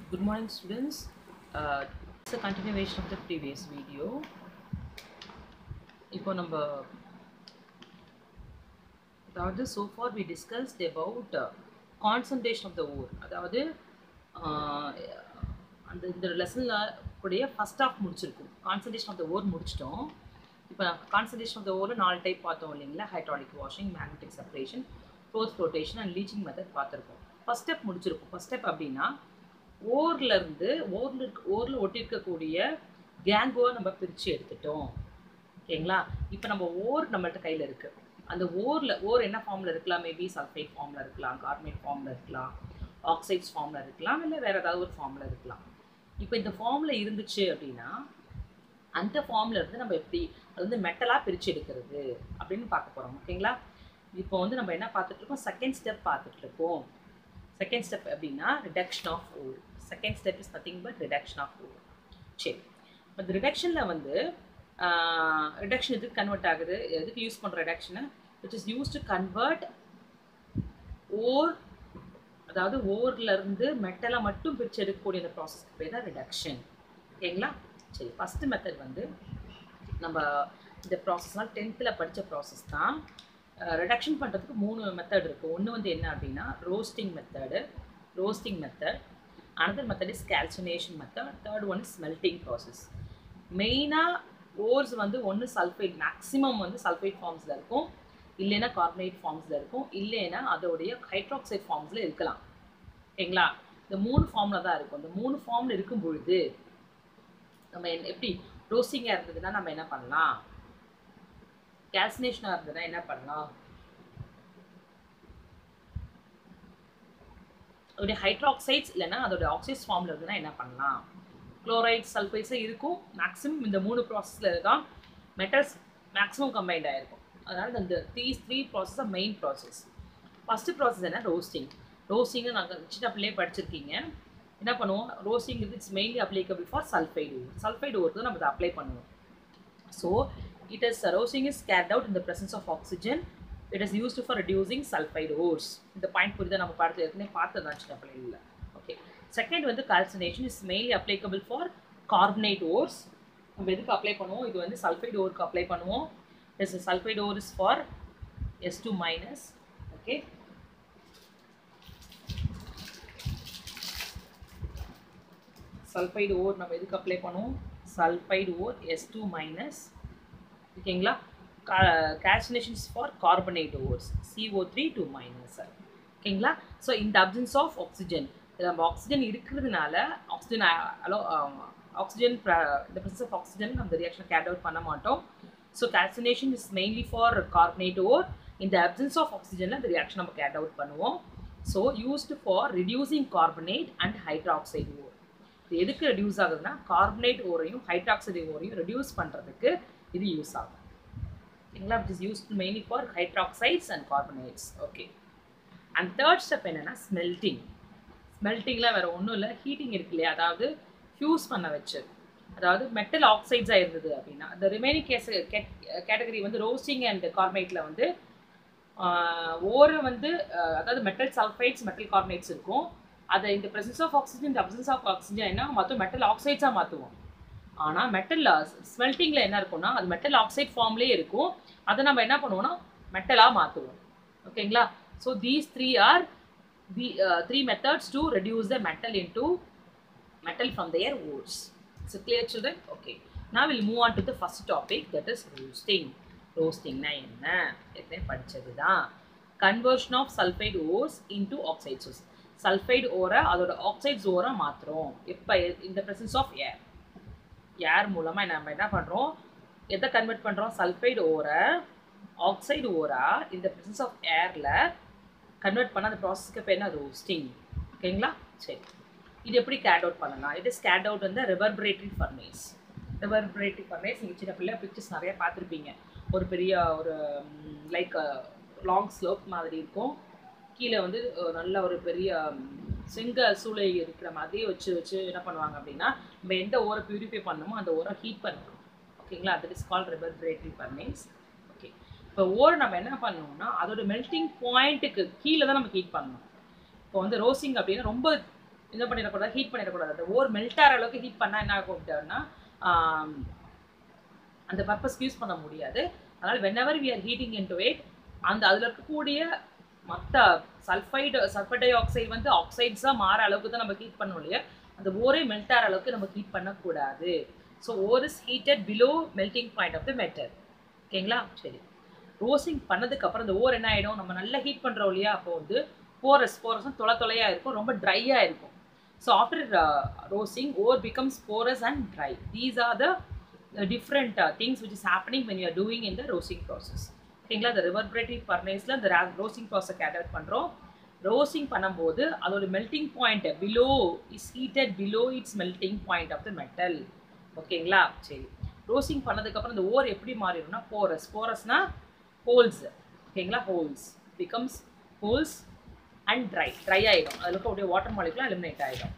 Good morning, students. Uh, it's a continuation of the previous video. இப்போ நம்ம அதாவது so far we discussed about uh, concentration of the ore அதாவது uh, அந்த இந்த லெசனில் கூடிய ஃபஸ்ட் ஆஃப் முடிச்சிருக்கும் கான்சன்ட்ரேஷன் ஆஃப் த ஓர் முடிச்சிட்டோம் இப்போ கான்சன்ட்ரேஷன் ஆஃப் த ஓரில் நாலு டைப் பார்த்தோம் இல்லைங்களா hydraulic washing magnetic separation froth flotation and leaching method பார்த்துருக்கோம் ஃபஸ்ட் ஸ்டெப் முடிச்சிருக்கும் ஃபஸ்ட் ஸ்டெப் அப்படின்னா ஓர்ல இருந்து ஓர்ல இருக்க ஓரில் ஒட்டியிருக்கக்கூடிய கேங்கோவை நம்ம பிரித்து எடுத்துட்டோம் ஓகேங்களா இப்போ நம்ம ஓர் நம்மள்ட்ட கையில் இருக்குது அந்த ஓரில் ஓர் என்ன ஃபார்மில் இருக்கலாம் மேபி சல்ஃபைட் ஃபார்மில் இருக்கலாம் கார்பனேட் ஃபார்மில் இருக்கலாம் ஆக்சைட்ஸ் ஃபார்மில் இருக்கலாம் இல்லை வேறு ஏதாவது ஒரு ஃபார்மில் இருக்கலாம் இப்போ இந்த ஃபார்மில் இருந்துச்சு அப்படின்னா அந்த ஃபார்மில் இருந்து நம்ம எப்படி அது வந்து மெட்டலாக பிரித்து எடுக்கிறது அப்படின்னு பார்க்க போகிறோம் ஓகேங்களா இப்போ வந்து நம்ம என்ன பார்த்துட்டு இருக்கோம் செகண்ட் ஸ்டெப் பார்த்துட்டு இருக்கோம் செகண்ட் ஸ்டெப் அப்படின்னா reduction of ore second step is nothing but reduction of ore சரி இந்த ரிடக்ஷனில் வந்து ரிடக்ஷன் எதுக்கு கன்வெர்ட் ஆகுது எதுக்கு யூஸ் பண்ணுற ரிடக்ஷனை which is use to convert ore அதாவது ஓர்ல இருந்து மெட்டலை மட்டும் பிரித்து எடுக்கக்கூடிய அந்த ப்ராசஸ்க்கு பேர் தான் ரிடக்ஷன் ஓகேங்களா சரி ஃபஸ்ட்டு மெத்தட் வந்து நம்ம இந்த ப்ராசஸ்னால் டென்த்தில் படித்த ப்ராசஸ் தான் ரிடக்ஷன் பண்ணுறதுக்கு மூணு மெத்தட் இருக்குது ஒன்று வந்து என்ன அப்படின்னா roasting method roasting method another method is calcination method third one is smelting process மெயினாக ஓர்ஸ் வந்து ஒன்று சல்ஃபைட் மேக்ஸிமம் வந்து சல்ஃபைட் ஃபார்ம்ஸில் இருக்கும் இல்லைன்னா கார்பனேட் ஃபார்ம்ஸில் இருக்கும் இல்லைன்னா அதோடைய ஹைட்ராக்சைட் ஃபார்ம்ஸில் இருக்கலாம் ஓகேங்களா இந்த மூணு ஃபார்மில் தான் இருக்கும் இந்த மூணு ஃபார்மில் இருக்கும் பொழுது நம்ம எப்படி ரோஸ்டிங்காக இருந்ததுன்னா நம்ம என்ன பண்ணலாம் கேல்சினேஷனாக இருந்ததுன்னா என்ன பண்ணலாம் அதோடைய ஹைட்ராக்சைட்ஸ் இல்லைன்னா அதோட ஆக்சைட்ஸ் ஃபார்மில் இருந்ததுன்னா என்ன பண்ணலாம் குளோரைட் சல்ஃபைட்ஸே இருக்கும் மேக்ஸிமம் இந்த மூணு ப்ராசஸில் தான் மெட்டல்ஸ் மேக்ஸிமம் கம்பைண்ட் ஆகிருக்கும் அதனால் இந்த த்ரீ த்ரீ ப்ராசஸ் தான் மெயின் ப்ராசஸ் ஃபஸ்ட்டு ப்ராசஸ் என்ன ரோஸ்டிங் ரோஸ்டிங்கு நாங்கள் சின்ன பிள்ளையே படிச்சிருக்கீங்க என்ன பண்ணுவோம் roasting it's mainly applicable for sulphide ore sulphide ore தான் நம்ம அதை அப்ளை பண்ணுவோம் so it is roasting is carried out in the presence of oxygen it is used for reducing sulfide ores இந்த பாயிண்ட் புரியுதா நம்ம பார்த்து ஏற்கனவே பார்த்ததான் சின்ன பிள்ளைங்கள ஓகே செகண்ட் வந்து calcination is mainly applicable for carbonate ores நம்ம எதுக்கு அப்ளை பண்ணுவோம் இது வந்து சல்ஃபைடு ஓருக்கு அப்ளை பண்ணுவோம் is sulphide ore is for S two minus okay sulphide ore நம்ம எதுக்கு அப்ளை பண்ணுவோம் sulphide ore S two minus ஓகேங்களா calcinations for carbonate ores CO three two minus ஓகேங்களா ஸோ இந்த அப்சன்ஸ் ஆஃப் ஆக்சிஜன் நம்ம oxygen இருக்கிறதுனால oxygen allow oxygen இந்த presence of oxygen நம்ம ரியாக்ஷன் கேட் அவுட் பண்ண மாட்டோம் so calcination is mainly for carbonate ore இந்த அப்சன்ஸ் ஆஃப் ஆக்சிஜனில் இந்த ரியாக்ஷன் நம்ம கேட் அவுட் பண்ணுவோம் so used for reducing carbonate and hydroxide ore இது எதுக்கு ரெடியூஸ் ஆகுதுன்னா கார்பனேட் ஓரையும் ஹைட்ராக்சைடு ஓரையும் ரெடியூஸ் பண்ணுறதுக்கு இது யூஸ் ஆகும் ஓகேங்களா which is use mainly for hydroxides and carbonates okay and third step என்னென்னா ஸ்மெல்டிங் ஸ்மெல்டிங்கில் வேறு ஒன்றும் இல்லை ஹீட்டிங் இருக்கு இல்லையா அதாவது ஃபியூஸ் பண்ண வச்சு அதாவது மெட்டல் ஆக்சைட்ஸாக இருந்தது அப்படின்னா அந்த ரிமைனிங் கேஸ் கேட்டகரி வந்து ரோஸ்டிங் அண்ட் கார்பனேட்டில் வந்து ஓரை வந்து அதாவது மெட்டல் சல்ஃபைட்ஸ் மெட்டல் கார்பனேட்ஸ் இருக்கும் அதை இந்த ப்ரெசன்ஸ் ஆஃப் ஆக்சிஜன் இந்த அப்சன்ஸ் ஆஃப் ஆக்சிஜன் என்ன மாற்றும் மெட்டல் ஆக்சைட்ஸாக மாற்றுவோம் ஆனால் மெட்டல் ஸ்மெல்ட்டிங்கில் என்ன இருக்கும்னா அது மெட்டல் ஆக்சைட் ஃபார்ம்லேயே இருக்கும் அதை நம்ம என்ன பண்ணுவோம்னா மெட்டலாக மாற்றுவோம் ஓகேங்களா so these three are the three methods to reduce the metal into metal from their ores so clear children okay நான் will move on to the first topic that is roasting ரோஸ்டிங்னா என்ன ஏற்கனவே படித்தது தான் conversion of sulphide ores into oxides ores sulphide ஓரை அதோட oxides ஓரை மாற்றுறோம் எப்போ இந்த ப்ரெசன்ஸ் ஆஃப் ஏர் ஏர் மூலமாக நம்ம என்ன பண்ணுறோம் எதை கன்வெர்ட் பண்ணுறோம் சல்ஃபைடு ஓரை ஆக்சைடு ஓரா இந்த ப்ரெசன்ஸ் ஆஃப் ஏரில் கன்வெர்ட் பண்ண அந்த ப்ராசஸ்க்கு பேர் என்ன ரோஸ்டிங் ஓகேங்களா சரி இது எப்படி கேட் அவுட் பண்ணலாம் இட் இஸ் கேட் அவுட் வந்து ரிவர்பரேட்டரி ஃபர்னேஸ் ரிவர்பரேட்டரி ஃபர்னேஸ் நீங்கள் சின்ன பிள்ளை பிக்சர்ஸ் நிறைய பார்த்துருப்பீங்க ஒரு பெரிய ஒரு லைக் லாங் ஸ்லோப் மாதிரி இருக்கும் கீழே வந்து நல்ல ஒரு பெரிய செங்க சூளை இருக்கிற மாதிரி வச்சு வச்சு என்ன பண்ணுவாங்க அப்படின்னா நம்ம எந்த ஓரை பியூரிஃபை பண்ணணுமோ அந்த ஓரை ஹீட் பண்ணுறோம் ஓகேங்களா that is call reverberatory furnace okay இப்போ ஓரை நம்ம என்ன பண்ணணும்னா அதோட மெல்டிங் பாயிண்ட்டுக்கு கீழே தான் நம்ம ஹீட் பண்ணணும் இப்போ வந்து ரோசிங் அப்படின்னா ரொம்ப என்ன பண்ணிடக்கூடாது ஹீட் பண்ணிடக்கூடாது அந்த ஓர் மெல்ட் ஆகிற அளவுக்கு ஹீட் பண்ணால் என்ன ஆகும் அப்படின்னா ஆம், அந்த பர்பஸ்க்கு யூஸ் பண்ண முடியாது அதனால் whenever we are heating into it அந்த அதில் இருக்கக்கூடிய மற்ற சல்ஃபைடு சல்ஃபர் டை ஆக்சைடு வந்து ஆக்சைட்ஸாக மாற அளவுக்கு தான் நம்ம ஹீட் பண்ணோம் இல்லையா அந்த ஓரே மெல்ட் ஆகிற அளவுக்கு நம்ம ஹீட் பண்ணக்கூடாது so ore is heated below melting point of the metal ஓகேங்களா சரி ரோஸ்டிங் பண்ணதுக்கு அப்புறம் இந்த ஓர் என்ன ஆகிடும் நம்ம நல்லா ஹீட் பண்ணுறோம் இல்லையா அப்போ வந்து போரஸ் போரஸ்னு தொலை தொலையாக இருக்கும் ரொம்ப ட்ரையாக இருக்கும் so after roasting ore becomes porous and dry these are the different things which is happening when you are doing in the roasting process ஓகேங்களா இந்த ரிவர்பரேட்டிவ் ஃபர்னேஸில் இந்த ரோஸ்டிங் ப்ராசஸ் கேட் பண்ணுறோம் ரோஸ்டிங் பண்ணும்போது அதோட melting point below is heated below its melting point of the metal ஓகேங்களா சரி ரோஸ்டிங் பண்ணதுக்கப்புறம் இந்த ஓர் எப்படி மாறிடும்னா போரஸ் போரஸ்னா ஹோல்ஸ் ஓகேங்களா holes becomes holes and dry try ஆகிடும் அதில் இருக்கக்கூடிய வாட்டர் மாலிகுலாம் எலிமினேட் ஆகிடும்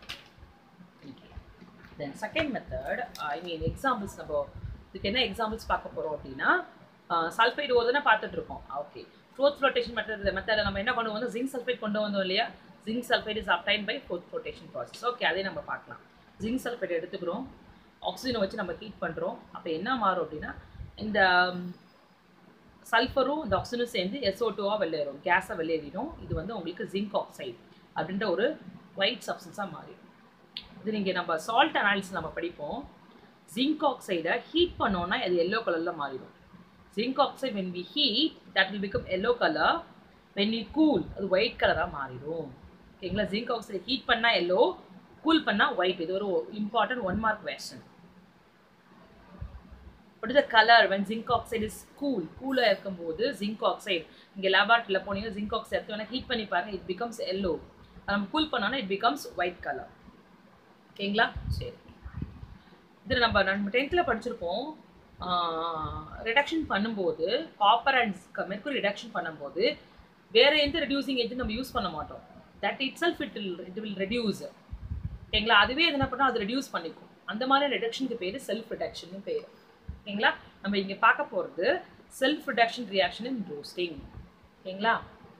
then second method I mean examples நம்ம இதுக்கு என்ன எக்ஸாம்பிள்ஸ் பார்க்க போகிறோம் அப்படின்னா சல்ஃபைடு ஓதுனா பார்த்துட்டு இருக்கோம் ஓகே ஃபோர்த் ஃப்ளோட்டேஷன் மெத்தட் மெத்தடில் நம்ம என்ன கொண்டு வந்தோம் ஜிங்க் சல்ஃபைட் கொண்டு வந்தோம் இல்லையா zinc sulphide is obtain by froth flotation process okay அதே நம்ம பார்க்கலாம் ஜிங்க் சல்ஃபைட் எடுத்துக்கிறோம் ஆக்சிஜனை வச்சு நம்ம ஹீட் பண்ணுறோம் அப்போ என்ன மாறும் அப்படின்னா இந்த சல்ஃபரும் இந்த ஆக்சிஜனும் சேர்ந்து எஸ்ஓ டூவாக வெளியேறும் கேஸாக வெளியேறிடும் இது வந்து உங்களுக்கு ஜிங்க் ஆக்சைடு அப்படின்ற ஒரு ஒயிட் சப்ஸ்டன்ஸாக மாறிடும் இது நீங்கள் நம்ம சால்ட் அனாலிசிஸ் நம்ம படிப்போம் ஜிங்க் ஆக்சைடை ஹீட் பண்ணோன்னா அது எல்லோ கலரில் மாறிடும் zinc oxide when we heat that will become yellow colour when we cool அது ஒயிட் கலராக மாறிடும் ஓகேங்களா ஜிங்க் ஆக்சைடு ஹீட் பண்ணால் எல்லோ கூல் பண்ணால் ஒயிட் இது ஒரு important one mark question what is the color when zinc oxide is cool கூலாக இருக்கும்போது zinc oxide இங்கே லேபார்ட்டில் போனீங்கன்னா zinc oxide எடுத்து வேணால் ஹீட் பண்ணி பாருங்க இட் பிகம்ஸ் எல்லோ நம்ம கூல் பண்ணோன்னா இட் பிகம்ஸ் ஒயிட் கலர் ஓகேங்களா சரி இதில் நம்ம நம்ம டென்த்தில் படிச்சிருப்போம் ரிடக்ஷன் பண்ணும்போது காப்பர் அண்ட் மெர்க்குரி ரிடக்ஷன் பண்ணும்போது வேற எந்த ரெடியூசிங் ஏஜென்ட் நம்ம யூஸ் பண்ண மாட்டோம் that it itself it will it will reduce ஓகேங்களா அதுவே என்ன பண்ணால் அது ரெடியூஸ் பண்ணிக்கும் அந்த மாதிரி ரிடக்ஷனுக்கு பேர் செல்ஃப் ரிடக்ஷன் பேர் ஓகேங்களா நம்ம இங்கே பார்க்க போகிறது self reduction reaction in roasting ஓகேங்களா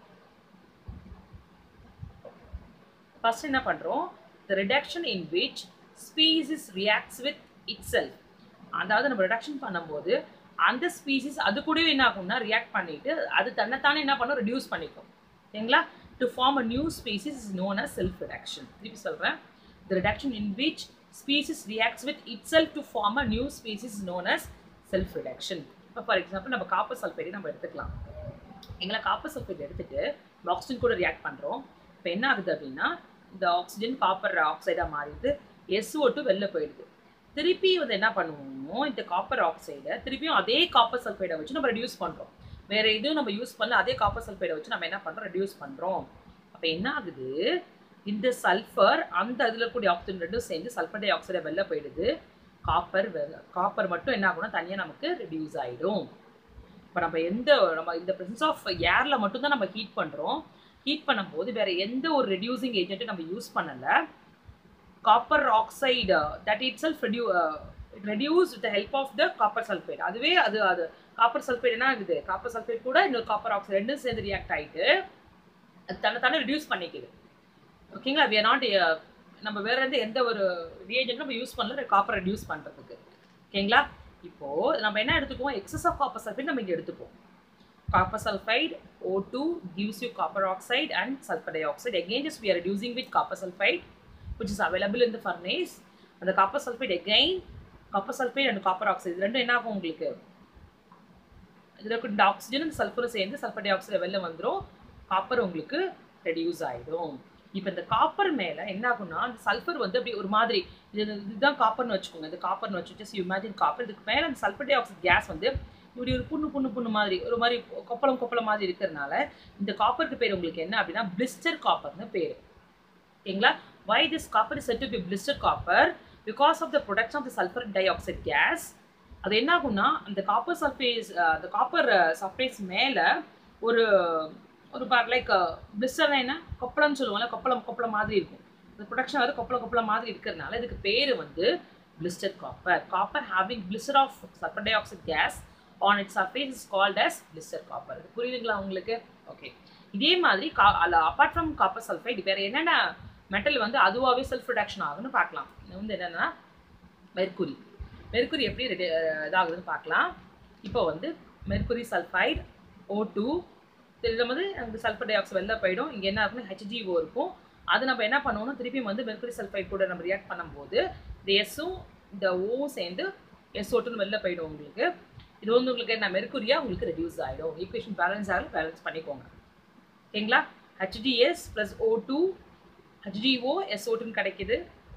ஃபர்ஸ்ட் என்ன பண்ணுறோம் the reduction in which species reacts with it self அதாவது நம்ம ரிடக்ஷன் பண்ணும்போது அந்த ஸ்பீசிஸ் அது கூடவே என்ன ஆகும்னா ரியாக்ட் பண்ணிட்டு அது தன்னைத்தானே என்ன பண்ணும் ரெடியூஸ் பண்ணிக்கும் ஓகேங்களா to form a new species is known as self reduction திருப்பி சொல்கிறேன் the reduction in which species reacts with itself to form a new species known as self reduction இப்போ ஃபார் எக்ஸாம்பிள் நம்ம காப்பர் சல்ஃபைடை நம்ம எடுத்துக்கலாம் எங்களை காப்பர் சல்ஃபைட் எடுத்துட்டு oxygen கூட ரியாக்ட் பண்ணுறோம் இப்போ என்ன ஆகுது அப்படின்னா இந்த ஆக்சிஜன் காப்பர் ஆக்சைடாக மாறிடுது எஸ்ஓ டூ வெளில போயிடுது திருப்பி வந்து என்ன பண்ணுவோம் இந்த காப்பர் ஆக்சைடை திருப்பியும் அதே காப்பர் சல்ஃபைடை வச்சு நம்ம ரெடியூஸ் பண்ணுறோம் வேற எதுவும் நம்ம யூஸ் பண்ணல அதே காப்பர் சல்ஃபைடை வச்சு நம்ம என்ன பண்ணுறோம் ரெடியூஸ் பண்ணுறோம் அப்போ என்ன ஆகுது இந்த சல்ஃபர் அந்த இதில் கூடிய ஆக்சிஜன் ரெண்டும் சேர்ந்து சல்ஃபர் டை ஆக்சைடை வெளில போயிடுது காப்பர் காப்பர் மட்டும் என்ன ஆகும்னா தனியாக நமக்கு ரெடியூஸ் ஆகிடும் இப்போ நம்ம எந்த நம்ம இந்த ப்ரெசன்ஸ் ஆஃப் ஏரில் மட்டும்தான் நம்ம ஹீட் பண்ணுறோம் ஹீட் பண்ணும்போது வேற எந்த ஒரு ரெடியூசிங் ஏஜென்ட்டும் நம்ம யூஸ் பண்ணலை copper oxide that it self redu reduce with help of the copper sulphide அதுவே அது அது காப்பர் சல்ஃபைட் என்ன ஆகுது காப்பர் சல்ஃபைட் கூட இன்னொரு காப்பர் ஆக்சைடு ரெண்டும் சேர்ந்து ரியாக்ட் ஆகிட்டு அது தன்னை தானே ரெடியூஸ் பண்ணிக்குது ஓகேங்களா வி ஆர் நாட் நம்ம வேற எந்த எந்த ஒரு ரியேஜென்ட் நம்ம யூஸ் பண்ணல காப்பர் ரெடியூஸ் பண்ணுறதுக்கு ஓகேங்களா இப்போ நம்ம என்ன எடுத்துக்குவோம் எக்ஸஸ் ஆஃப் காப்பர் சல்ஃபைட் நம்ம இங்கே எடுத்துப்போம் copper sulphide O two gives you copper oxide and sulfur dioxide again just we are reducing with copper sulfide which is available in the furnace அந்த copper sulphide again copper sulphide and copper oxide இது ரெண்டும் என்ன ஆகும் உங்களுக்கு இதில் இந்த oxygen இந்த சல்ஃபரும் சேர்ந்து சல்ஃபர் டை ஆக்சைடு வெளில வந்துடும் காப்பர் உங்களுக்கு ரெடியூஸ் ஆகிடும் இப்போ இந்த காப்பர் மேலே என்ன ஆகும்னா அந்த சல்ஃபர் வந்து அப்படி ஒரு மாதிரி இது இதுதான் காப்பர்னு வச்சுக்கோங்க இந்த காப்பர்னு வச்சு ஜஸ்ட் இமேஜின் காப்பர் இதுக்கு மேலே அந்த சல்ஃபர் டை ஆக்சைடு கேஸ் வந்து இப்படி ஒரு புண்ணு புண்ணு புண்ணு மாதிரி ஒரு மாதிரி கொப்பளம் கொப்பளம் மாதிரி இருக்கிறதுனால இந்த காப்பருக்கு பேர் உங்களுக்கு என்ன அப்படின்னா பிளிஸ்டர் காப்பர்னு பேர் ஓகேங்களா why this copper is said to be blister copper because of the production of the sulphur dioxide gas அது என்ன ஆகும்னா அந்த காப்பர் சல்ஃபேஸ் அந்த காப்பர் சர்ஃபேஸ் மேலே ஒரு ஒரு பார் லைக் பிளிஸ்டர்னா என்ன கொப்பளம்னு சொல்லுவாங்கல்ல கொப்பளம் கொப்பளம் மாதிரி இருக்கும் இந்த ப்ரொடக்ஷன் வந்து கொப்பளம் கொப்பளம் மாதிரி இருக்கிறதுனால இதுக்கு பேர் வந்து blister copper copper having blister of sulphur dioxide gas on it surface is called as blister copper இது புரியுதுங்களா உங்களுக்கு ஓகே இதே மாதிரி கா அப்பார்ட் ஃப்ரம் காப்பர் சல்ஃபைட் வேறு என்னென்ன மெட்டல் வந்து அதுவாகவே செல்ஃப் ரிடக்ஷன் ஆகுன்னு பார்க்கலாம் இது வந்து என்னென்னா மெர்க்குரி மெர்க்குரி எப்படி ரெடி இதாகுதுன்னு பார்க்கலாம் இப்போ வந்து மெர்க்குரி சல்ஃபைடு ஓ டூ இதில் வந்து நமக்கு சல்ஃபர் டை ஆக்சைடு வெளில போயிடும் இங்கே என்ன இருக்குன்னா ஹெச்ஜிஓ இருக்கும் அது நம்ம என்ன பண்ணுவோம்னா திருப்பியும் வந்து மெர்க்குரி சல்ஃபைட் கூட நம்ம ரியாக்ட் பண்ணும்போது இந்த எஸ்ஸும் இந்த ஓவும் சேர்ந்து எஸ் ஓட்டுன்னு வெளில போயிடும் உங்களுக்கு இது வந்து உங்களுக்கு என்ன மெர்க்குரியா உங்களுக்கு ரெடியூஸ் ஆகிடும் ஈக்குவேஷன் பேலன்ஸ் ஆகல பேலன்ஸ் பண்ணிக்கோங்க ஓகேங்களா HDS plus O two HDO S ஓட்டுன்னு கிடைக்குது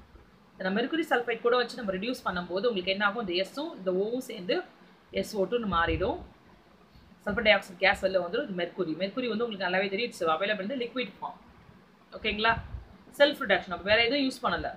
நம்ம மெர்க்குரி சல்ஃபைட் கூட வச்சு நம்ம ரெடியூஸ் பண்ணும்போது உங்களுக்கு என்ன ஆகும் இந்த எஸ்ஸும் இந்த ஓவும் சேர்ந்து எஸ் ஓட்டுன்னு மாறிடும் சல்ஃபர் டை ஆக்சைடு கேஸ் வெளில வந்துடும் இது மெர்க்குரி மெர்க்குரி வந்து உங்களுக்கு நல்லாவே தெரியும் இட்ஸ் அவைலபிள் இந்த லிக்விட் ஃபார்ம் ஓகேங்களா செல்ஃப் ரிடக்ஷன் அப்போ வேறு எதுவும் யூஸ் பண்ணலை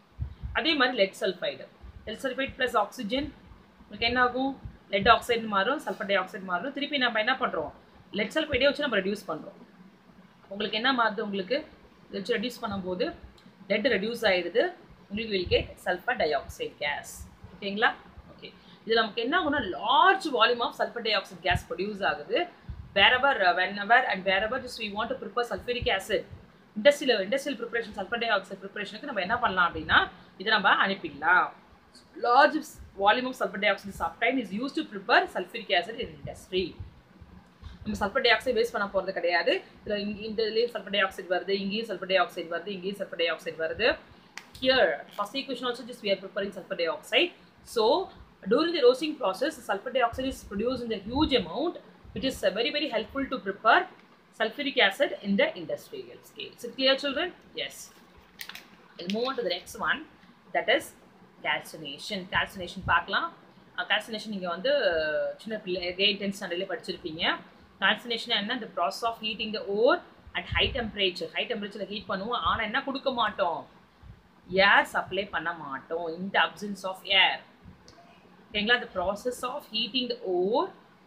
அதே மாதிரி lead sulphide lead sulphide plus oxygen உங்களுக்கு என்ன ஆகும் லெட் ஆக்சைடு மாறும் சல்ஃபர் டை ஆக்சைடு மாறும் திருப்பி நம்ம என்ன பண்ணுறோம் லெட் சல்ஃபைடே வச்சு நம்ம ரெடியூஸ் பண்ணுறோம் உங்களுக்கு என்ன மாறுது உங்களுக்கு இதை வச்சு ரெடியூஸ் பண்ணும்போது லெட் ரெடியூஸ் ஆகிடுது உங்களுக்கு will get sulphur dioxide gas ஓகேங்களா ஓகே இது நமக்கு என்ன ஆகும்னா large volume of sulphur dioxide gas produce ஆகுது wherever whenever and wherever just we want to prepare sulphuric acid இண்டஸ்ட்ரியில் industrial preparation sulphur dioxide ப்ரிப்பரேஷனுக்கு நம்ம என்ன பண்ணலாம் அப்படின்னா இதை நம்ம அனுப்பிடலாம் large volume of sulphur dioxide sometime is use to prepare sulphuric acid in industry நம்ம சல்ஃபர் டை ஆக்சைடு வேஸ்ட் பண்ண போகிறது கிடையாது இதில் இங்கே இந்த இதுலேயும் சல்ஃபர் டை ஆக்சைடு வருது இங்கேயும் சல்ஃபர் டை ஆக்சைடு வருது இங்கேயும் சல்ஃபர் டை ஆக்சைடு வருது here first equation also just we are preparing sulfur dioxide so during the roasting process sulfur dioxide is produced in a huge amount which is uh, very very helpful to prepare sulfuric acid in the industrial scale is it clear children yes we'll move on to the next one that is calcination calcination பார்க்கலாம் calcination நீங்கள் வந்து சின்ன பிள்ளை eight tenth ஸ்டாண்டர்ட்லேயே படிச்சிருப்பீங்க calcination என்ன இந்த process of heating the ore at high temperature high டெம்பரேச்சரில் heat பண்ணுவோம் ஆனால் என்ன கொடுக்க மாட்டோம் ஏர் சப்ளை பண்ண மாட்டோம் இன் த அப்சன்ஸ் ஆஃப் ஏர் ஓகேங்களா the process of heating the 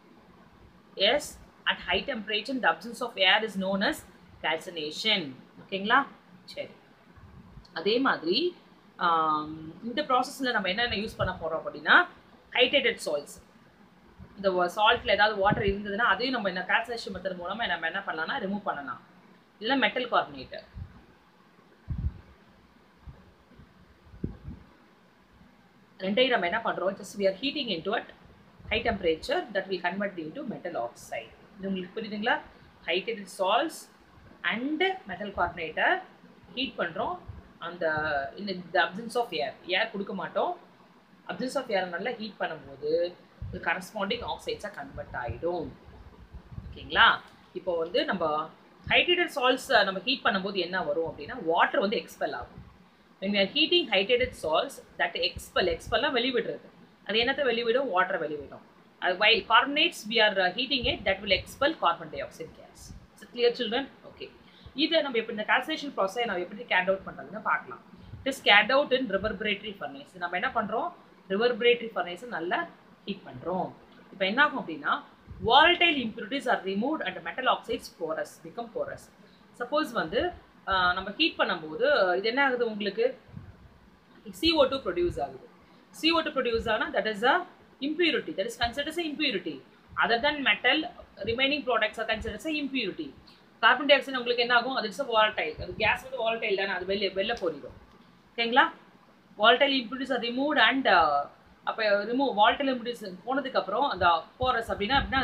ores at high temperature the absence of air is known as calcination ஓகேங்களா சரி அதே மாதிரி இந்த ப்ராசஸில் நம்ம என்னென்ன யூஸ் பண்ண போகிறோம் அப்படின்னா ஹைட்ரேட்டட் சால்ட்ஸ் இந்த சால்ட்டில் ஏதாவது வாட்டர் இருந்ததுன்னா அதையும் நம்ம என்ன கால்சினேஷன் மெத்தட் மூலமாக நம்ம என்ன பண்ணலாம்னா ரிமூவ் பண்ணலாம் இல்லை மெட்டல் கார்பனேட்டர் ரெண்டையும் நம்ம என்ன பண்ணுறோம் just we are heating into at high temperature that will convert into metal oxide இது உங்களுக்கு புரியுதுங்களா ஹைட்ரேட்டட் சால்ட்ஸ் அண்டு மெட்டல் கார்பனேட்டை ஹீட் பண்ணுறோம் அந்த இந்த இந்த அப்சன்ஸ் ஆஃப் ஏர் ஏர் கொடுக்க மாட்டோம் அப்சன்ஸ் ஆஃப் ஏரை நல்லா ஹீட் பண்ணும்போது இது கரஸ்பாண்டிங் ஆக்சைட்ஸாக கன்வெர்ட் ஆகிடும் ஓகேங்களா இப்போ வந்து நம்ம ஹைட்ரேட்டட் சால்ட்ஸ் நம்ம ஹீட் பண்ணும்போது என்ன வரும் அப்படின்னா வாட்டர் வந்து எக்ஸ்பெல் ஆகும் when we are heating hydrated salts that expel expel வெளிவிடுறது அது என்னத்தை வெளிவிடும் வாட்டரை வெளிவிடும் அது while carbonates we are uh, heating it that will expel carbon dioxide gas so clear children okay இதை நம்ம எப்படி இந்த கால்சினேஷன் ப்ராசஸ் நம்ம எப்படி கேட் அவுட் பண்ணுறதுன்னு பார்க்கலாம் it is carried out in reverberatory furnace நம்ம என்ன பண்ணுறோம் ரிவர்பரேட்டரி ஃபர்னேஸை நல்லா ஹீட் பண்ணுறோம் இப்போ என்ன ஆகும் அப்படின்னா volatile impurities are remove and metal oxides porous become porous suppose வந்து நம்ம ஹீட் பண்ணும்போது இது என்ன ஆகுது உங்களுக்கு CO2 டூ ப்ரொடியூஸ் ஆகுது CO2 டூ ப்ரொடியூஸ் ஆனால் that is a impurity that is considered as a impurity other than metal remaining products are considered as a impurity carbon dioxide உங்களுக்கு என்ன ஆகும் அது இட்ஸ் வால்டைல் அது gas வந்து volatile தானே அது வெளியே வெளில போயிடும் ஓகேங்களா volatile impurities are removed and அப்போ ரிமூவ் வால்டைல் இம்ப்யூரிட்டிஸ் போனதுக்கப்புறம் அந்த போரஸ் அப்படின்னா அப்படின்னா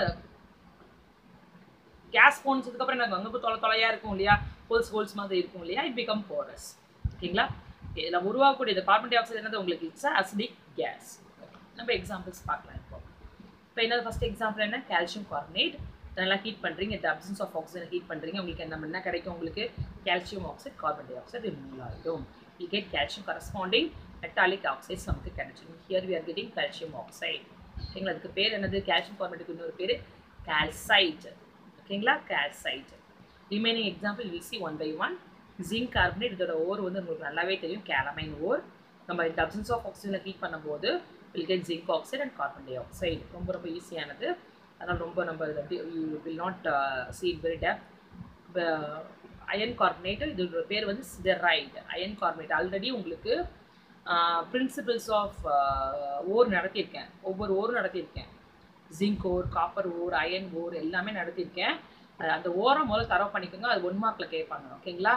கேஸ் போனதுக்கப்புறம் எனக்கு அங்கே தொலை தொலையாக இருக்கும் இல்லையா ஹோல்ஸ் ஹோல்ஸ் மாதிரி இருக்கும் இல்லையா இட் பிகம் போரஸ் ஓகேங்களா இதில் உருவாகக்கூடிய இந்த கார்பன் டை ஆக்சைடு என்னது உங்களுக்கு இட்ஸ் அசிடிக் கேஸ் நம்ம எக்ஸாம்பிள்ஸ் பார்க்கலாம் இப்போ இப்போ என்னது ஃபஸ்ட் எக்ஸாம்பிள் என்ன கால்சியம் கார்பனேட் நல்லா ஹீட் பண்ணுறீங்க இந்த அப்சன்ஸ் ஆஃப் ஆக்சிஜன் ஹீட் பண்ணுறீங்க உங்களுக்கு என்ன என்ன கிடைக்கும் உங்களுக்கு calcium oxide carbon dioxide remove ஆகிடும் you get calcium corresponding metallic oxides நமக்கு கிடைச்சிடும் here we are getting calcium oxide ஓகேங்களா அதுக்கு பேர் என்னது கால்சியம் கார்பனேட்டுக்கு இன்னொரு பேர் கால்சைட் ஓகேங்களா calcite remaining example will see one by one zinc carbonate இதோட ஓர் வந்து உங்களுக்கு நல்லாவே தெரியும் கேலமைன் ஓர் நம்ம இந்த அப்சன்ஸ் ஆஃப் ஆக்சிஜனில் ஹீட் பண்ணும்போது will get zinc oxide and carbon dioxide ரொம்ப ரொம்ப ஈஸியானது அதனால் ரொம்ப நம்ம you will not see it very deep iron carbonate இதோட பேர் வந்து சிடரைட் அயன் கார்பனேட் ஆல்ரெடி உங்களுக்கு பிரின்சிபிள்ஸ் ஆஃப் ஓர் நடத்தியிருக்கேன் ஒவ்வொரு ஓரும் நடத்தியிருக்கேன் zinc ore copper ore iron ore எல்லாமே நடத்தியிருக்கேன் அந்த ஓரம் முதல்ல தரவு பண்ணிக்கோங்க அது ஒன் மார்க்கில் கேட்பாங்க ஓகேங்களா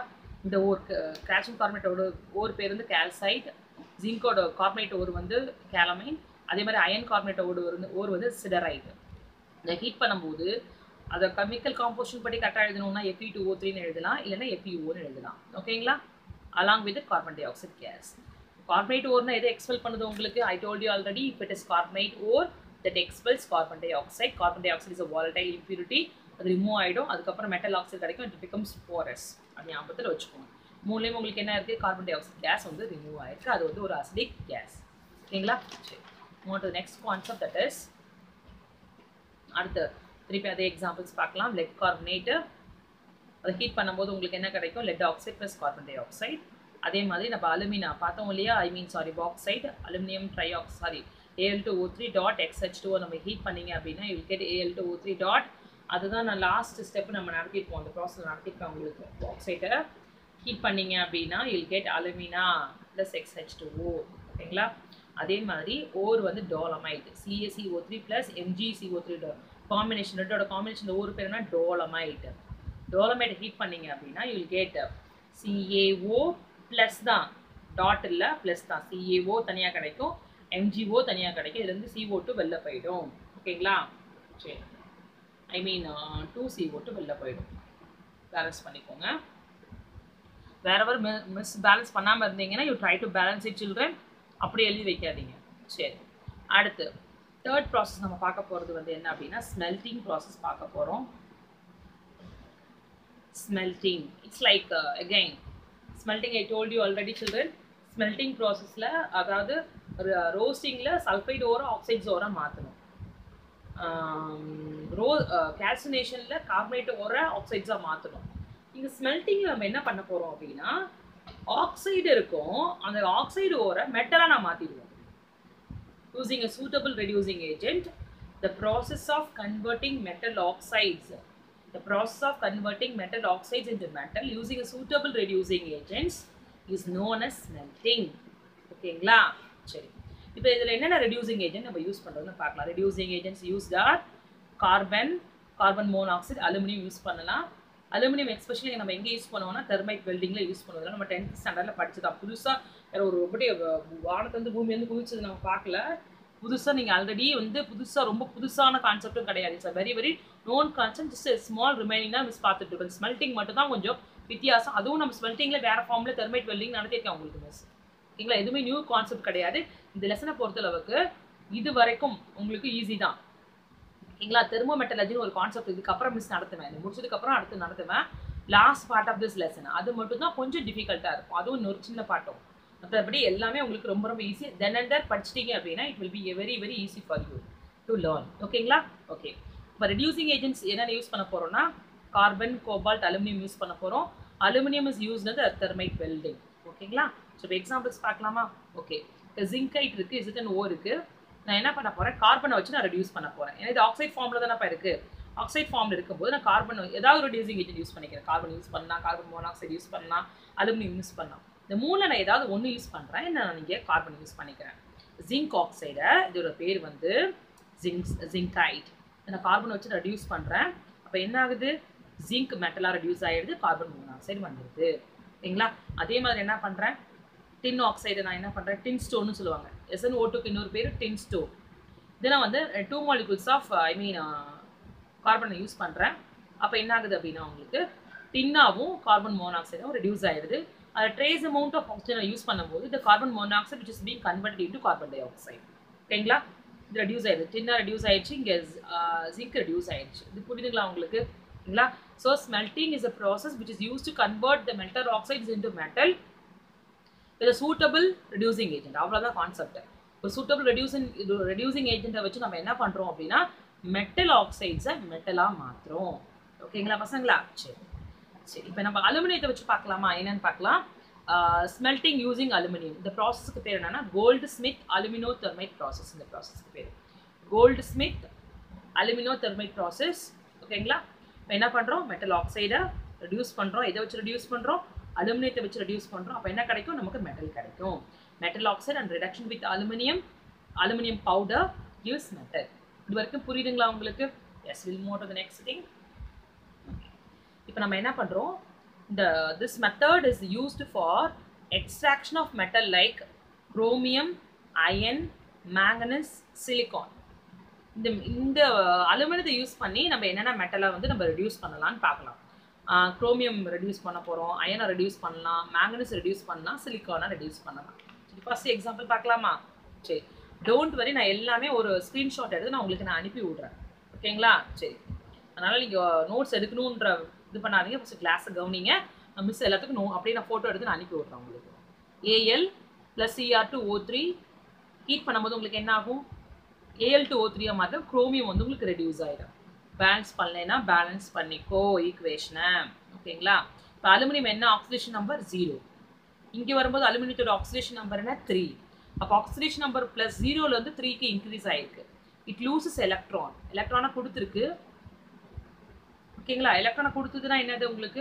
இந்த ஓர் கால்சியம் கார்பனேட்டோட ஓர் பேர் வந்து கால்சைட் ஜிங்கோட கார்பனேட் ஓர் வந்து கேலமைன் அதே மாதிரி அயன் கார்பனேட் ஓர் வந்து ஓர் வந்து சிடரைட் இந்த ஹீட் பண்ணும்போது அதை கெமிக்கல் காம்போசிஷன் படி கரெக்டாக எழுதணும்னா எஃபி டூ ஓ த்ரீன்னு எழுதலாம் இல்லைன்னா எஃபிஓன்னு எழுதலாம் ஓகேங்களா along with carbon dioxide gas carbonate ஓர்னா எதை எக்ஸ்பெல் பண்ணுது உங்களுக்கு I told you already if it is carbonate ore that expels carbon dioxide carbon dioxide is a volatile impurity அது ரிமூவ் ஆகிடும் அதுக்கப்புறம் மெட்டல் ஆக்சைடு கிடைக்கும் it becomes porous அது ஞாபகத்தில் வச்சுக்கோங்க மூணுலேயும் உங்களுக்கு என்ன இருக்குது கார்பன் டை ஆக்சைடு கேஸ் வந்து ரிமூவ் ஆயிருக்கு அது வந்து ஒரு அசிடிக் கேஸ் ஓகேங்களா சரி move to next concept that is அடுத்து திருப்பி அதே எக்ஸாம்பிள்ஸ் பார்க்கலாம் லெட் கார்பனேட்டு அதை ஹீட் பண்ணும்போது உங்களுக்கு என்ன கிடைக்கும் lead oxide plus carbon dioxide அதே மாதிரி நம்ம அலுமினா பார்த்தோம் இல்லையா I mean sorry bauxite aluminium tri ox sorry Al two O three dot xH two நம்ம ஹீட் பண்ணீங்க அப்படின்னா you get Al two O three dot அதுதான் நான் லாஸ்ட் ஸ்டெப் நம்ம நடத்திருப்போம் அந்த ப்ராசஸ் நடத்திருக்கோம் உங்களுக்கு பாக்சைட்டை ஹீட் பண்ணீங்க அப்படின்னா you'll get alumina plus xH two O ஓகேங்களா அதே மாதிரி ஓர் வந்து dolomite CSC O three plus MgC O three combination ரெட்டோட காம்பினேஷன் ஒரு பேர் என்ன டோலமைட் டோலமைட் ஹீட் பண்ணீங்க அப்படின்னா யூல் கெட் சிஏஓ ப்ளஸ் தான் டாட் இல்லை ப்ளஸ் தான் சிஏஓ தனியாக கிடைக்கும் எம்ஜிஓ தனியாக கிடைக்கும் இதுலேருந்து சிஓ டூ வெளில போயிடும் ஓகேங்களா சரி I mean two CO two வெளில போயிடும் பேலன்ஸ் பண்ணிக்கோங்க வேற எவர் மிஸ் பேலன்ஸ் பண்ணாமல் இருந்தீங்கன்னா you try to balance it children அப்படி எழுதி வைக்காதீங்க சரி அடுத்து தேர்ட் ப்ராசஸ் நம்ம பார்க்க போகிறது வந்து என்ன அப்படின்னா ஸ்மெல்டிங் ப்ராசஸ் பார்க்க போகிறோம் smelting it's like again smelting I told you already children smelting ப்ராசஸில் அதாவது ரோஸ்டிங்கில் சல்ஃபைட் ஓரம் ஆக்சைட்ஸ் ஓரம் மாற்றணும் ரோ கேல்சினேஷனில் கார்பனேட் ஓர ஆக்சைட்ஸாக மாற்றணும் இங்கே ஸ்மெல்டிங்கில் நம்ம என்ன பண்ண போகிறோம் அப்படின்னா ஆக்சைடு இருக்கும் அந்த ஆக்சைடு ஓர மெட்டலாக நான் மாற்றிடுவோம் using a suitable reducing agent the process of converting metal oxides the process of converting metal oxides into metal using a suitable reducing agents is known as smelting ஓகேங்களா சரி இப்போ இதில் என்னென்ன ரெடியூசிங் ஏஜென்ட் நம்ம use பண்ணுறதுன்னு பார்க்கலாம் reducing agents use are carbon carbon monoxide aluminium use பண்ணலாம் aluminium especially நம்ம எங்கே யூஸ் பண்ணுவோம்னா தெர்மைட் வெல்டிங்கில் யூஸ் பண்ணுவோம் நம்ம டென்த் ஸ்டாண்டர்டில் படிச்சதான் புதுசாக வேற ஒரு எப்படி வானத்துலேருந்து பூமியிலேருந்து குதிச்சது நம்ம பார்க்கல புதுசாக நீங்கள் ஆல்ரெடி வந்து புதுசாக ரொம்ப புதுசான கான்செப்ட்டும் கிடையாது it's very very known concept just small remaining தான் மிஸ் பார்த்துட்டு இருக்கோம் ஸ்மெல்டிங் மட்டும் தான் கொஞ்சம் வித்தியாசம் அதுவும் நம்ம ஸ்மெல்டிங்கில் வேறு ஃபார்மில் தெர்மைட் வெல்டிங் நடத்திருக்கேன் உங்களுக்கு மிஸ் ஓகேங்களா எதுவுமே நியூ கான்செப்ட் கிடையாது இந்த லெசனை பொறுத்தளவுக்கு இது வரைக்கும் உங்களுக்கு ஈஸி தான் ஓகேங்களா தெர்மோமெட்டலஜின்னு ஒரு கான்செப்ட் இதுக்கப்புறம் மிஸ் நடத்துவேன் இது முடிச்சதுக்கப்புறம் அடுத்து நடத்துவேன் last part of this lesson அது மட்டும் தான் கொஞ்சம் டிஃபிகல்ட்டாக இருக்கும் அதுவும் இன்னொரு சின்ன பாட்டும் மற்றபடி எல்லாமே உங்களுக்கு ரொம்ப ரொம்ப ஈஸி தென் அண்ட் தேர் படிச்சிட்டிங்க அப்படின்னா it will be very very easy for you to learn ஓகேங்களா ஓகே இப்போ ரெடியூசிங் ஏஜென்ட்ஸ் என்னென்ன யூஸ் பண்ண போகிறோம்னா கார்பன் கோபால்ட் அலுமினியம் யூஸ் பண்ண போகிறோம் அலுமினியம் இஸ் யூஸ் வந்து தெர்மைட் வெல்டிங் ஓகேங்களா ஸோ இப்போ எக்ஸாம்பிள்ஸ் பார்க்கலாமா ஓகே இப்போ ஜிங்கைட் இருக்குது இசிட்டன் ஓ இருக்குது நான் என்ன பண்ண போகிறேன் கார்பனை வச்சு நான் ரெடியூஸ் பண்ண போகிறேன் ஏன்னா இது ஆக்சைட் ஃபார்மில் தானே இருக்குது ஆக்சைட் ஃபார்மில் இருக்கும்போது நான் கார்பன் ஏதாவது ஒரு ரெடியூசிங் ஏஜென்ட் யூஸ் பண்ணிக்கிறேன் கார்பன் யூஸ் பண்ணலாம் கார்பன் மோனாக்சைடு யூஸ் பண்ணலாம் அலுமினியம் யூஸ் பண்ணலாம் இந்த மூணில் நான் ஏதாவது ஒன்று யூஸ் பண்ணுறேன் நான் இங்கே கார்பன் யூஸ் பண்ணிக்கிறேன் ஜிங்க் ஆக்சைடை இதோட பேர் வந்து ஜிங்க் ஜிங்கைட் நான் கார்பன் வச்சு ரெடியூஸ் பண்ணுறேன் அப்போ என்ன ஆகுது ஜிங்க் மெட்டலாக ரெடியூஸ் ஆகிடுது கார்பன் மோனாக்சைடு வந்துடுது ஓகேங்களா அதே மாதிரி என்ன பண்ணுறேன் டின் ஆக்சைடு நான் என்ன பண்ணுறேன் டின் ஸ்டோன்னு சொல்லுவாங்க எஸ்என் ஓட்டுக்கு இன்னொரு பேர் டின் ஸ்டோ இதெல்லாம் வந்து two molecules of I mean கார்பனை யூஸ் பண்ணுறேன் அப்போ என்ன ஆகுது அப்படின்னா உங்களுக்கு டின்னாவும் கார்பன் மோனாக்சைடும் ரெடியூஸ் ஆகிடுது அதை ட்ரேஸ் அமௌண்ட் ஆஃப் ஆக்சிஜனை யூஸ் பண்ணும்போது இந்த carbon monoxide which is being convert into carbon dioxide ஓகேங்களா இது ரெடியூஸ் ஆயிடுது டின்னா ரெடியூஸ் ஆயிடுச்சு இங்கே ஜிங்க் ரெடியூஸ் ஆயிடுச்சு இது புரியுதுங்களா உங்களுக்கு ஓகேங்களா so smelting is a process which is use to convert the metal oxides into metal with suitable reducing agent அவ்வளோதான் கான்செப்ட் ஒரு சூட்டபிள் ரெடியூசிங் இது ரெடியூசிங் ஏஜென்ட்டை வச்சு நம்ம என்ன பண்ணுறோம் அப்படின்னா மெட்டல் ஆக்சைட்ஸை மெட்டலாக மாற்றுறோம் ஓகேங்களா பசங்களா சரி சரி இப்போ நம்ம அலுமினியத்தை வச்சு பார்க்கலாமா என்னன்னு பார்க்கலாம் ஸ்மெல்டிங் யூசிங் அலுமினியம் இந்த ப்ராசஸ்க்கு பேர் என்னன்னா Goldschmidt aluminothermite process இந்த ப்ராசஸ்க்கு பேர் Goldschmidt aluminothermite process ஓகேங்களா இப்போ என்ன பண்ணுறோம் மெட்டல் ஆக்சைடை ரெடியூஸ் பண்ணுறோம் எதை வச்சு ரெடியூஸ் பண்ணுறோம் அலுமினியத்தை வச்சு ரெடியூஸ் பண்ணுறோம் அப்போ என்ன கிடைக்கும் நமக்கு மெட்டல் கிடைக்கும் metal oxide and reduction with aluminium aluminium powder use metal இது வரைக்கும் புரியுதுங்களா உங்களுக்கு yes will move the next thing இப்போ நம்ம என்ன பண்ணுறோம் the this method is used for extraction of metal like chromium iron manganese silicon இந்த இந்த அலுமினியத்தை யூஸ் பண்ணி நம்ம என்னென்ன மெட்டலை வந்து நம்ம ரெடியூஸ் பண்ணலாம்னு பார்க்கலாம் குரோமியம் ரெடியூஸ் பண்ண போகிறோம் அயனை ரெடியூஸ் பண்ணலாம் மேங்கனஸ் ரெடியூஸ் பண்ணலாம் சிலிக்கானை ரெடியூஸ் பண்ணலாம் சரி ஃபர்ஸ்ட் எக்ஸாம்பிள் பார்க்கலாமா சரி டோன்ட் வரி நான் எல்லாமே ஒரு ஸ்க்ரீன்ஷாட் எடுத்து நான் உங்களுக்கு நான் அனுப்பி விட்றேன் ஓகேங்களா சரி அதனால் நீங்கள் நோட்ஸ் எடுக்கணுன்ற இது பண்ணாதீங்க ஃபஸ்ட்டு கிளாஸை கவனிங்க மிஸ் எல்லாத்துக்கும் நோ அப்படியே நான் ஃபோட்டோ எடுத்து நான் அனுப்பி விட்றேன் உங்களுக்கு Al plus Cr two O three heat பண்ணும்போது உங்களுக்கு என்ன ஆகும் ஏஎல் டு ஓ த்ரீ மாதிரி குரோமியம் வந்து உங்களுக்கு ரெடியூஸ் ஆகிடும் பேலன்ஸ் பண்ணலைன்னா பேலன்ஸ் பண்ணிக்கோ ஈக்குவேஷனை ஓகேங்களா இப்போ அலுமினியம் என்ன ஆக்சிடேஷன் நம்பர் ஜீரோ இங்கே வரும்போது அலுமினியத்தோட ஆக்சிடேஷன் நம்பர் என்ன த்ரீ அப்போ ஆக்சிடேஷன் நம்பர் ப்ளஸ் ஜீரோலேருந்து த்ரீக்கு இன்க்ரீஸ் ஆகிருக்கு இட் லூசஸ் எலக்ட்ரான் எலக்ட்ரானை கொடுத்துருக்கு ஓகேங்களா எலக்ட்ரானை கொடுத்ததுன்னா என்னது உங்களுக்கு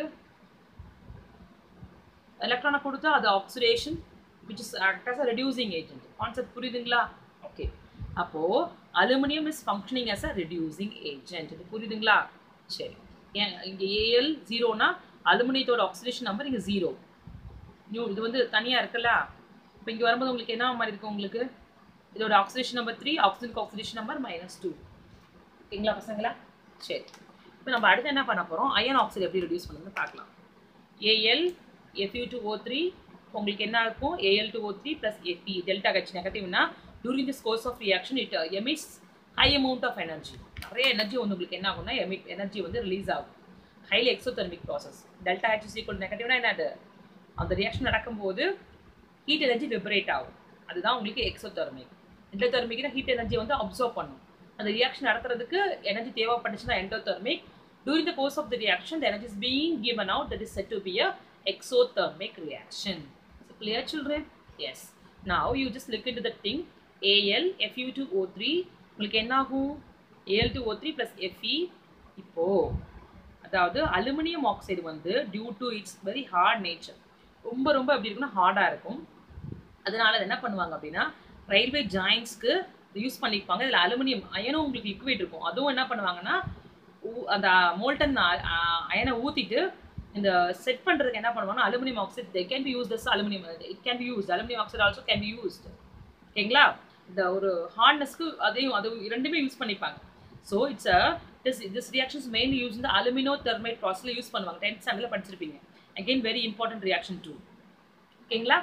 எலக்ட்ரானை கொடுத்தா அது oxidation which is act as a reducing agent concept புரியுதுங்களா ஓகே அப்போ aluminium is functioning as a reducing agent இது புரியுதுங்களா சரி ஏன் இங்கே ஏஎல் ஜீரோனா அலுமினியத்தோட ஆக்சிடேஷன் நம்பர் இங்கே ஜீரோ நியூ இது வந்து தனியாக இருக்குல்ல இப்போ இங்கே வரும்போது உங்களுக்கு என்ன மாதிரி இருக்கும் உங்களுக்கு இதோட ஆக்சிடேஷன் நம்பர் த்ரீ ஆக்சிஜனுக்கு ஆக்சிடேஷன் நம்பர் மைனஸ் டூ ஓகேங்களா பசங்களா சரி இப்போ நம்ம அடுத்து என்ன பண்ண போகிறோம் அயன் ஆக்சைடு எப்படி ரெடியூஸ் பண்ணுறதுன்னு பார்க்கலாம் AL FE two O three உங்களுக்கு என்ன இருக்கும் AL two O three plus FE delta கட்சி நெகட்டிவ்னா during this course of reaction it emits high amount of energy நிறைய எனர்ஜி வந்து உங்களுக்கு என்ன ஆகும்னா எமிட் எனர்ஜி வந்து ரிலீஸ் ஆகும் highly exothermic process delta H is equal நெகட்டிவ்னா என்னது அந்த ரியாக்ஷன் நடக்கும்போது ஹீட் எனர்ஜி லிபரேட் ஆகும் அதுதான் உங்களுக்கு எக்ஸோதெர்மிக் எண்டோதெர்மிக்னா ஹீட் எனர்ஜி வந்து அப்சர்வ் பண்ணும் அந்த ரியாக்ஷன் நடத்துறதுக்கு எனர்ஜி தேவைப்பட்டுச்சுன்னா endothermic during the course of the reaction the energy is being given out that is said to be a exothermic reaction so clear children yes now you just look into the thing al fu2o3 உங்களுக்கு என்ன ஆகும் al2o3 plus fe இப்போ அதாவது aluminium oxide வந்து due to its very hard nature ரொம்ப ரொம்ப எப்படி இருக்குன்னா ஹார்டாக இருக்கும் அதனால அது என்ன பண்ணுவாங்க அப்படின்னா ரயில்வே ஜாயின்ஸ்க்கு யூஸ் பண்ணிப்பாங்க இதில் அலுமினியம் அயனும் உங்களுக்கு லிக்விட் இருக்கும் அதுவும் என்ன பண்ணுவாங்கன்னா அந்த மோல்டன் அயனை ஊற்றிட்டு இந்த செட் பண்ணுறதுக்கு என்ன பண்ணுவாங்கன்னா aluminium oxide they can be use thus aluminium it can be use aluminium oxide also can be used ஓகேங்களா இந்த ஒரு ஹார்ட்னஸ்க்கு அதையும் அது ரெண்டுமே யூஸ் பண்ணிப்பாங்க so it's uh this this reactions mainly use இந்த அலுமினோ தெர்மைட் ப்ராசஸில் யூஸ் பண்ணுவாங்க டென்த் ஸ்டாண்டர்டில் படிச்சிருப்பீங்க again very important reaction too ஓகேங்களா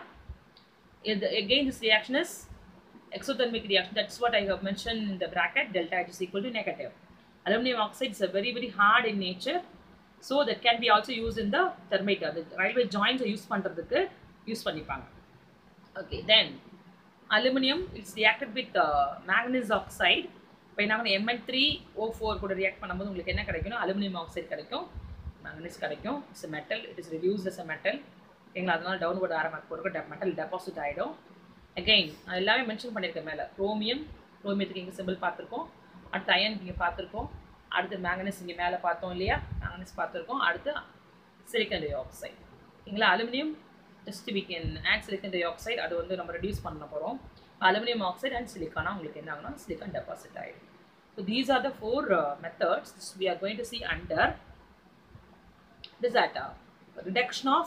இது again this reaction is exothermic reaction that's what I have mentioned in the bracket delta H is equal to negative aluminum oxide is a very very hard in nature so that can be also used in the thermometer the railway joints use பண்றதுக்கு use பண்ணிப்பாங்க okay then aluminum it's reacted with uh, manganese oxide இப்போ என்ன MN three O four கூட react பண்ணும்போது உங்களுக்கு என்ன கிடைக்கும்னா aluminium oxide கிடைக்கும் மேங்கனீஸ் கிடைக்கும் it's metal it is reduce as uh metal ஓகேங்களா அதனால டவுன்வர்ட் ஆரமாக போட்டு மெட்டல் டெபாசிட் ஆகிடும் அகெயின் நான் எல்லாமே மென்ஷன் பண்ணியிருக்கேன் மேலே குரோமியம் குரோமியத்துக்கு இங்கே சிம்பிள் பார்த்துருக்கோம் அடுத்து அயன் இங்கே பார்த்துருக்கோம் அடுத்து மேங்கனீஸ் இங்கே மேலே பார்த்தோம் இல்லையா மேங்கனீஸ் பார்த்துருக்கோம் அடுத்து சிலிக்கன் டை ஆக்சைடு ஓகேங்களா aluminium just we can add silicon dioxide அது வந்து நம்ம ரெடியூஸ் பண்ண போகிறோம் அலுமினியம் ஆக்சைடு அண்ட் சிலிக்கானா உங்களுக்கு என்ன ஆகுனா சிலிக்கான் டெபாசிட் ஆகிடும் so these are the four methods we are going to see under this that uh, reduction of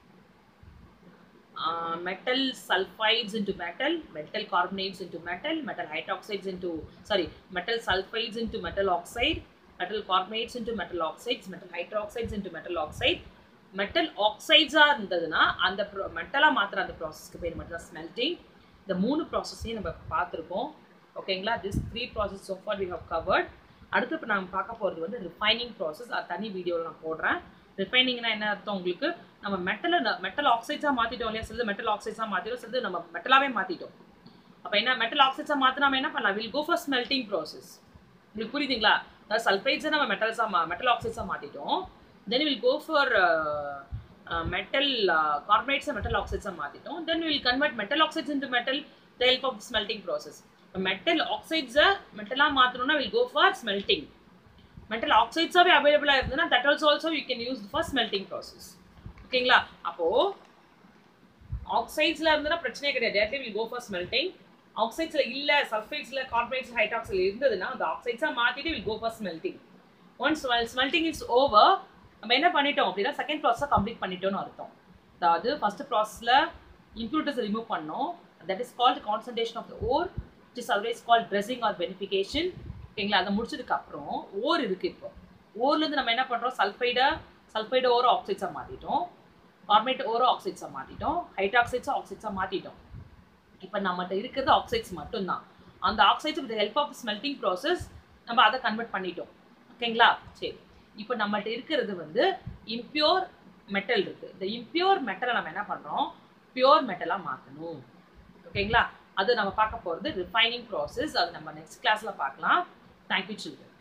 uh, metal sulfides into metal, metal carbonates into metal, metal hydroxides into sorry, metal sulfides into metal oxide, metal carbonates into metal oxides, metal hydroxides into metal oxide. மெட்டல் ஆக்சைட்ஸாக இருந்ததுன்னா அந்த bro மெட்டலாக மாத்திர அந்த ப்ராசஸ்க்கு பேர் மட்டும் தான் smelting இந்த மூணு ப்ராசஸையும் நம்ம பார்த்துருக்கோம் ஓகேங்களா this three process so far we have covered அடுத்து இப்போ நம்ம பார்க்க போகிறது வந்து ரிஃபைனிங் ப்ராசஸ் அது தனி வீடியோவில் நான் போடுறேன் ரிஃபைனிங்னா என்ன அர்த்தம் உங்களுக்கு நம்ம மெட்டலை மெட்டல் ஆக்சைட்ஸாக மாற்றிட்டோம் இல்லையா சிலது மெட்டல் ஆக்சைட்ஸாக மாற்றிட்டோம் சிலது நம்ம மெட்டலாகவே மாற்றிட்டோம் அப்போ என்ன மெட்டல் ஆக்சைட்ஸாக மாற்றினா நம்ம என்ன பண்ணலாம் will go for smelting process உங்களுக்கு புரியுதுங்களா அதாவது சல்ஃபைட்ஸை நம்ம மெட்டல்ஸாக மெட்டல் ஆக்சைட்ஸாக மாற்றிட்டோம் then will go for metal கார்பனேட்ஸை மெட்டல் ஆக்சைட்ஸாக மாற்றிட்டோம் then will convert metal oxides into metal the help of smelting process metal ஆக்சைட்ஸை மெட்டலாக மாற்றணும்னா will go for smelting metal ஆக்சைட்ஸாகவே அவைலபிளாக இருந்ததுன்னா that also also you can use for smelting process ஓகேங்களா அப்போது ஆக்சைட்ஸில் இருந்ததுன்னா பிரச்சனையே கிடையாது directly will go for smelting ஆக்சைட்ஸில் இல்லை சல்ஃபைட்ஸில் கார்பனேட்ஸ் ஹைட்ராக்ஸில் இருந்ததுன்னா அந்த ஆக்சைட்ஸாக மாற்றிட்டு will go for smelting once smelting is over நம்ம என்ன பண்ணிட்டோம் அப்படின்னா செகண்ட் ப்ராசஸை கம்ப்ளீட் பண்ணிட்டோம்னு அர்த்தம் அதாவது ஃபர்ஸ்ட் ப்ராசஸில் இம்ப்யூரிட்டிஸ் ரிமூவ் பண்ணோம் that is called concentration of the ore it is otherwise call dressing or beneficiation ஓகேங்களா அதை முடிச்சதுக்கு அப்புறம் ஓர் இருக்கு இப்போ ஓர்லேருந்து நம்ம என்ன பண்ணுறோம் சல்ஃபைடை சல்ஃபைடு ஓரோ ஆக்சைட்ஸாக மாற்றிட்டோம் கார்பனேட் ஓரோ ஆக்சைட்ஸாக மாற்றிட்டோம் ஹைட்ராக்சைட்ஸாக ஆக்சைட்ஸாக மாற்றிட்டோம் இப்போ நம்மகிட்ட இருக்கிறது ஆக்சைட்ஸ் மட்டும்தான் அந்த oxides with help of smelting process நம்ம அதை கன்வெர்ட் பண்ணிட்டோம் ஓகேங்களா சரி இப்போ நம்மகிட்ட இருக்கிறது வந்து இம்பியூர் மெட்டல் இருக்குது இந்த இம்பியூர் மெட்டலை நம்ம என்ன பண்ணுறோம் பியூர் மெட்டலாக மாற்றணும் ஓகேங்களா அது நம்ம பார்க்க போகிறது ரிஃபைனிங் ப்ராசஸ் அது நம்ம நெக்ஸ்ட் கிளாஸில் பார்க்கலாம் தேங்க்யூ சில்ட்ரன்